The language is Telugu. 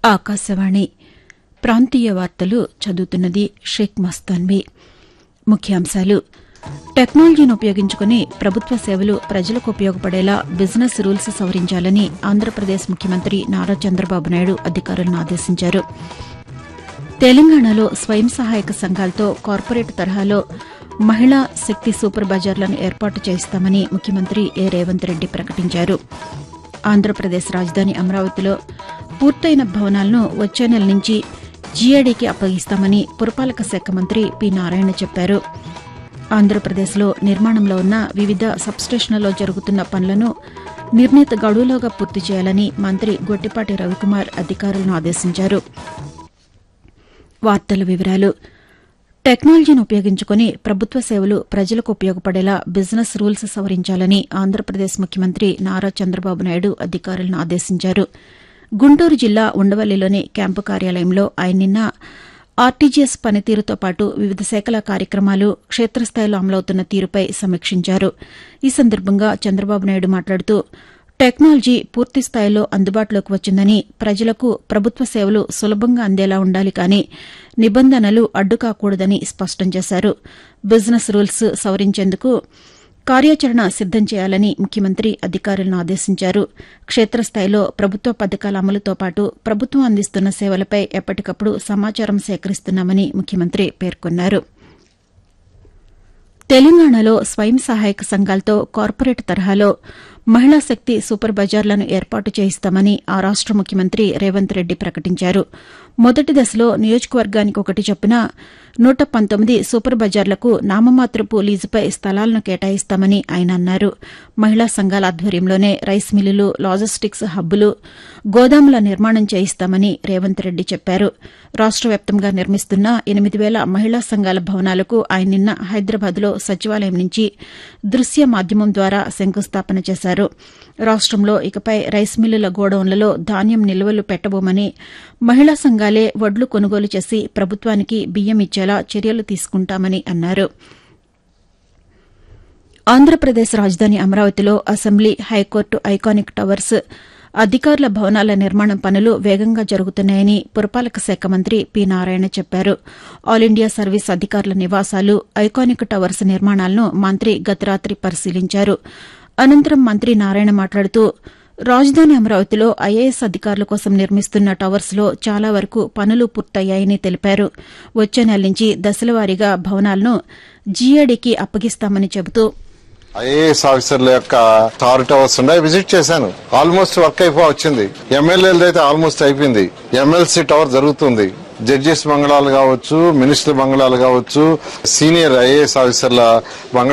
ఆకాశవాణి ప్రాంతీయ వార్తలు చదువుతున్నది షేక్ మస్తాన్వి ముఖ్యాంశాలు టెక్నాలజీని ఉపయోగించుకుని ప్రభుత్వ సేవలు ప్రజలకు ఉపయోగపడేలా బిజినెస్ రూల్స్ సవరించాలని ఆంధ్రప్రదేశ్ ముఖ్యమంత్రి నారా చంద్రబాబు నాయుడు అధికారులను ఆదేశించారు తెలంగాణలో స్వయం సహాయక సంఘాలతో కార్పొరేట్ తరహాలో మహిళా శక్తి సూపర్ బజార్లను ఏర్పాటు చేస్తామని ముఖ్యమంత్రి ఏ రేవంత్ రెడ్డి ప్రకటించారు ఆంధ్రప్రదేశ్ రాజధాని అమరావతిలో పూర్తయిన భవనాలను వచ్చే నెల నుంచి జీఏడీకి అప్పగిస్తామని పురపాలక శాఖ మంత్రి పి నారాయణ చెప్పారు ఆంధ్రప్రదేశ్లో నిర్మాణంలో ఉన్న వివిధ సబ్స్టేషన్లలో జరుగుతున్న పనులను నిర్ణీత గడువులోగా పూర్తి చేయాలని మంత్రి గొట్టిపాటి రవికుమార్ అధికారులను ఆదేశించారు వార్తల వివరాలు టెక్నాలజీని ఉపయోగించుకుని ప్రభుత్వ సేవలు ప్రజలకు ఉపయోగపడేలా బిజినెస్ రూల్స్ సవరించాలని ఆంధ్రప్రదేశ్ ముఖ్యమంత్రి నారా చంద్రబాబు నాయుడు అధికారులను ఆదేశించారు గుంటూరు జిల్లా ఉండవల్లిలోని క్యాంపు కార్యాలయంలో ఆయన నిన్న ఆర్టీజీఎస్ పనితీరుతో పాటు వివిధ శాఖల కార్యక్రమాలు క్షేత్రస్థాయిలో అమలవుతున్న తీరుపై సమీక్షించారు ఈ సందర్భంగా చంద్రబాబు నాయుడు మాట్లాడుతూ టెక్నాలజీ పూర్తి స్థాయిలో అందుబాటులోకి వచ్చిందని ప్రజలకు ప్రభుత్వ సేవలు సులభంగా అందేలా ఉండాలి కానీ నిబంధనలు అడ్డుకాకూడదని స్పష్టం చేశారు బిజినెస్ రూల్స్ సవరించేందుకు కార్యాచరణ సిద్దం చేయాలని ముఖ్యమంత్రి అధికారులను ఆదేశించారు క్షేత్రస్థాయిలో ప్రభుత్వ పథకాల అమలుతో పాటు ప్రభుత్వం అందిస్తున్న సేవలపై ఎప్పటికప్పుడు సమాచారం సేకరిస్తున్నామని ముఖ్యమంత్రి పేర్కొన్నారు తెలంగాణలో స్వయం సహాయక సంఘాలతో కార్పొరేట్ తరహాలో మహిళా శక్తి సూపర్ బజార్లను ఏర్పాటు చేయిస్తామని ఆ రాష్ట ముఖ్యమంత్రి రేవంత్ రెడ్డి ప్రకటించారు మొదటి దశలో నియోజకవర్గానికి ఒకటి చొప్పున నూట పంతొమ్మిది సూపర్ బజార్లకు నామమాత్రపు లీజుపై స్థలాలను కేటాయిస్తామని ఆయన అన్నారు మహిళా సంఘాల ఆధ్వర్యంలోనే రైస్ మిల్లులు లాజిస్టిక్స్ హబ్బులు గోదాముల నిర్మాణం చేయిస్తామని రేవంత్ రెడ్డి చెప్పారు రాష్ట వ్యాప్తంగా నిర్మిస్తున్న ఎనిమిది వేల మహిళా సంఘాల భవనాలకు ఆయన నిన్న హైదరాబాద్లో సచివాలయం నుంచి దృశ్య మాధ్యమం ద్వారా శంకుస్థాపన చేశారు రాష్టంలో ఇకపై రైస్ మిల్లుల గోడౌన్లలో ధాన్యం నిల్వలు పెట్టబోమని మహిళా సంఘాలే వడ్లు కొనుగోలు చేసి ప్రభుత్వానికి బియ్యం ఇచ్చేలా చర్యలు తీసుకుంటామని అన్నారు ఆంధ్రప్రదేశ్ రాజధాని అమరావతిలో అసెంబ్లీ హైకోర్టు ఐకానిక్ టవర్స్ అధికారుల భవనాల నిర్మాణం పనులు వేగంగా జరుగుతున్నాయని పురపాలక శాఖ మంత్రి పి నారాయణ చెప్పారు ఆల్ ఇండియా సర్వీస్ అధికారుల నివాసాలు ఐకానిక్ టవర్స్ నిర్మాణాలను మంత్రి గత రాత్రి పరిశీలించారు అనంతరం మంత్రి నారాయణ మాట్లాడుతూ రాజధాని అమరావతిలో ఐఏఎస్ అధికారుల కోసం నిర్మిస్తున్న టవర్స్లో చాలా వరకు పనులు పూర్తయ్యాయని తెలిపారు వచ్చే నెల నుంచి దశలవారీగా భవనాలను జీఏడీకి అప్పగిస్తామని చెబుతూ ఐఏఎస్ ఆఫీసర్ల యొక్క టార్ టవర్స్ ఉన్నాయి విజిట్ చేశాను ఆల్మోస్ట్ వర్క్ అయిపో వచ్చింది ఎమ్మెల్యేలది అయితే ఆల్మోస్ట్ అయిపోయింది ఎమ్మెల్సీ టవర్ జరుగుతుంది జడ్జెస్ బంగళాలు కావచ్చు మినిస్టర్ బంగళాలు కావచ్చు సీనియర్ ఐఏఎస్ ఆఫీసర్ల బంగళా